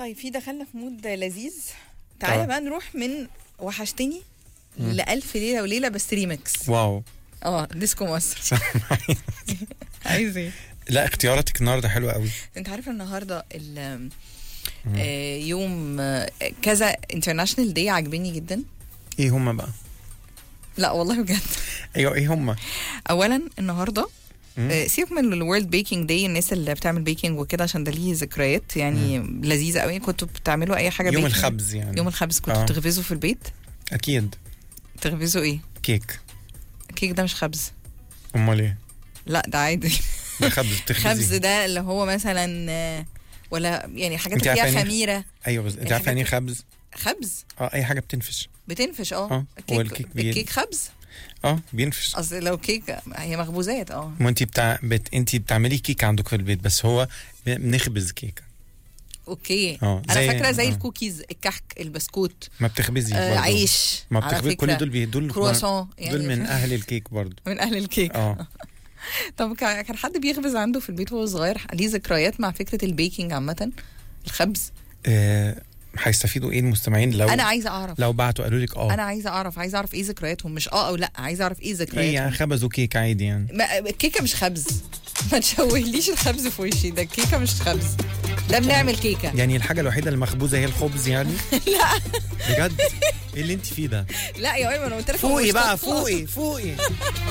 طيب في دخلنا في مود لذيذ تعالى آه. بقى نروح من وحشتني لألف ليلة وليلة بس ريمكس واو اه ديسكو مصر عايز ايه لا اختياراتك النهارده حلوه قوي انت عارف النهارده ال- آه، يوم آه، كذا انترناشونال داي عاجبني جدا ايه هما بقى لا والله بجد ايوه ايه هما اولا النهارده مم. آه، سيبك من الورلد بيكنج داي الناس اللي بتعمل بيكنج وكده عشان ده ليه ذكريات يعني لذيذه قوي كنتوا بتعملوا اي حاجه يوم baking؟ الخبز يعني يوم الخبز كنتوا آه. بتخبزوا في البيت اكيد تخبزوا ايه كيك الكيك ده مش خبز امال ايه لا ده عادي ده خبز بتخبزي خبز ده اللي هو مثلا آه، ولا يعني حاجات انت اللي عارفة فيها يعني إيه؟ خميره ايوه بس انت عارفه يعني ايه خبز خبز اه اي حاجه بتنفش بتنفش اه اه، هو الكيك بي- الكيك خبز اه بينفش اصل لو كيك هي مخبوزات اه ما انت بتاع بت... انت بتعملي كيك عندك في البيت بس هو ب- بنخبز كيكه اوكي اه، انا زي- فاكره زي اه. الكوكيز الكحك البسكوت ما بتخبزي آه برضه. عيش ما على بتخبزي كل فكرة. دول بي... دول كرواسون دول من اهل الكيك برضه من اهل الكيك اه طب كا- كان حد بيخبز عنده في البيت وهو صغير ليه ذكريات مع فكره البيكنج عامه الخبز آه، هيستفيدوا ايه المستمعين لو انا عايزه اعرف لو بعتوا قالوا لك اه انا عايزه اعرف عايزه اعرف ايه ذكرياتهم مش اه او لا عايزه اعرف ايه ايه ذكرياتهم يعني خبزوا كيك عادي يعني ما الكيكه مش خبز ما تشوهليش الخبز في وشي ده الكيكه مش خبز ده بنعمل كيكه يعني الحاجه الوحيده اللي مخبوزه هي الخبز يعني لا بجد ايه اللي انت فيه ده لا يا ايمن انا قلت لك هو فوقي مش بقى طبخة. فوقي فوقي